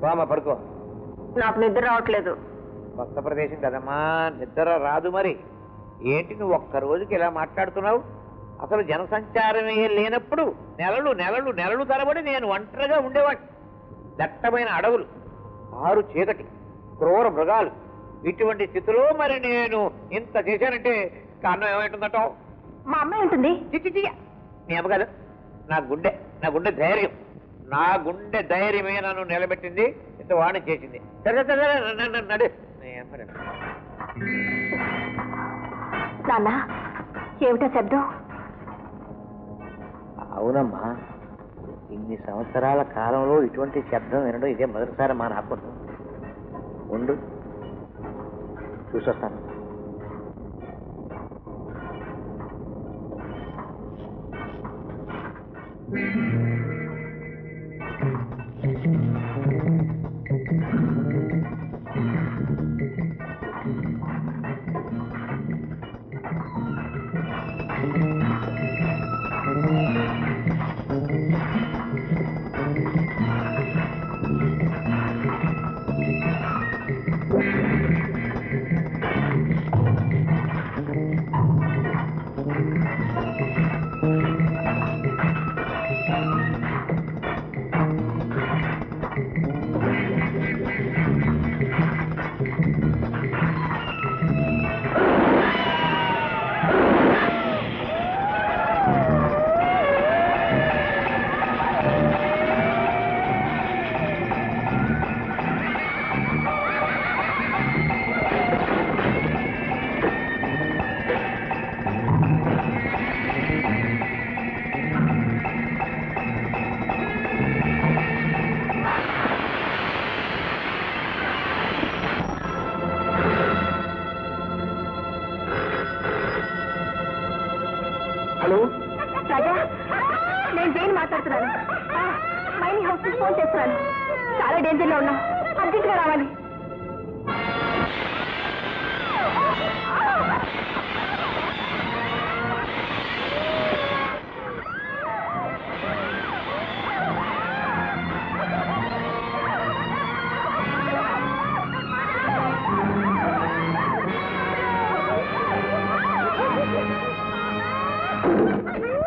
బామ్మ పడుకో నాకు నిద్ర రావట్లేదు కొత్త ప్రదేశం కదమ్మా నిద్ర రాదు మరి ఏంటి నువ్వు ఒక్క రోజుకి ఇలా మాట్లాడుతున్నావు అసలు జనసంచారమే లేనప్పుడు నెలలు నెలలు నెలలు తరబడి నేను ఒంటరిగా ఉండేవాడిని దట్టమైన అడవులు ఆరు చీకటి క్రూర మృగాలు ఇటువంటి స్థితిలో మరి నేను ఇంత చేశానంటే కారణం ఏమైంటుందటో మా అమ్మాయి ఉంటుంది చిచ్చి చియ్య నీ అమ్మ కాదు నా గుండె నా గుండె ధైర్యం నా గుండె ధైర్యమే నన్ను నిలబెట్టింది ఇంత వాణి చేసింది సరే సరే సరే, న- న- నడు నీ అమ్మ నడు. నాన్న ఏమిటా శబ్దం అవునమ్మా ఇన్ని సంవత్సరాల కాలంలో ఇటువంటి శబ్దం వినడం ఇదే మొదటిసారి మా నాకు ఉండు చూసొస్తాను హలో రాజా నేను జైన్ మాట్లాడుతున్నాను ఆ, మైనింగ్ హౌస్ ఫోన్ చేస్తున్నాను చాలా డేంజర్ లో ఉన్నా అర్జెంట్గా రావాలి